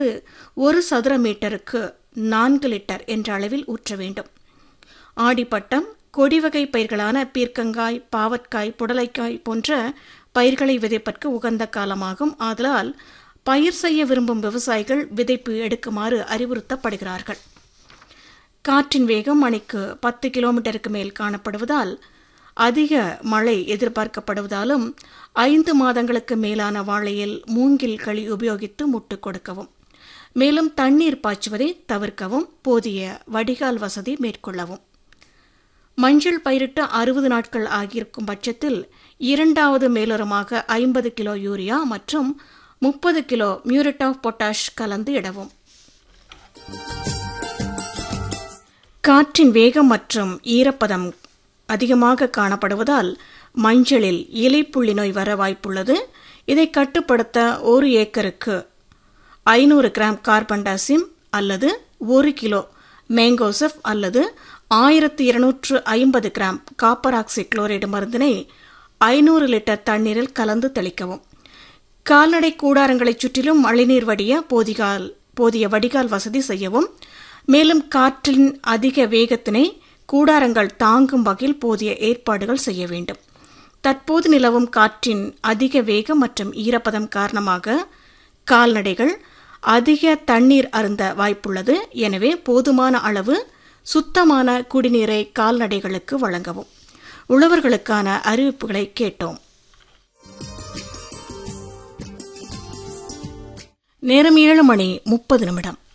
ஒரு சதுர மீட்டருக்கு நான்கு லிட்டர் என்ற அளவில் ஊற்ற வேண்டும் ஆடிப்பட்டம் கொடிவகை பயிர்களான பீர்க்கங்காய் பாவற்காய் புடலைக்காய் போன்ற பயிர்களை விதைப்பதற்கு உகந்த காலமாகும் ஆதலால் பயிர் செய்ய விரும்பும் விவசாயிகள் விதைப்பு எடுக்குமாறு அறிவுறுத்தப்படுகிறார்கள் காற்றின் வேகம் மணிக்கு பத்து கிலோமீட்டருக்கு மேல் காணப்படுவதால் அதிக மழை எதிர்பார்க்கப்படுவதாலும் ஐந்து மாதங்களுக்கு மேலான வாழையில் மூங்கில் களி உபயோகித்து முட்டு கொடுக்கவும் மேலும் தண்ணீர் பாய்ச்சுவதை தவிர்க்கவும் போதிய வடிகால் வசதி மேற்கொள்ளவும் மஞ்சள் பயிரிட்டு அறுபது நாட்கள் ஆகியிருக்கும் பட்சத்தில் இரண்டாவது மேலுரமாக ஐம்பது கிலோ யூரியா மற்றும் முப்பது கிலோ மியூரேட் ஆஃப் பொட்டாஷ் கலந்து இடவும் காற்றின் வேகம் மற்றும் ஈரப்பதம் அதிகமாக காணப்படுவதால் மஞ்சளில் இலைப்புள்ளி நோய் வர வாய்ப்புள்ளது இதை கட்டுப்படுத்த ஒரு ஏக்கருக்கு ஐநூறு கிராம் கார்பன்டாசிம் அல்லது ஒரு கிலோ மேங்கோசப் அல்லது ஆயிரத்தி இருநூற்று ஐம்பது கிராம் காப்பர் ஆக்சி குளோரைடு மருந்தினை ஐநூறு லிட்டர் தண்ணீரில் கலந்து தெளிக்கவும் கால்நடை கூடாரங்களைச் சுற்றிலும் மழைநீர் வடிய போதிகால் போதிய வடிகால் வசதி செய்யவும் மேலும் காற்றின் அதிக வேகத்தினை கூடாரங்கள் தாங்கும் வகையில் போதிய ஏற்பாடுகள் செய்ய வேண்டும் தற்போது நிலவும் காற்றின் அதிக வேகம் மற்றும் ஈரப்பதம் காரணமாக கால்நடைகள் அதிக தண்ணீர் அருந்த வாய்ப்புள்ளது எனவே போதுமான அளவு சுத்தமான குடிநீரை கால்நடைகளுக்கு வழங்கவும் உழவர்களுக்கான அறிவிப்புகளை கேட்டோம் நேரம் ஏழு மணி முப்பது நிமிடம்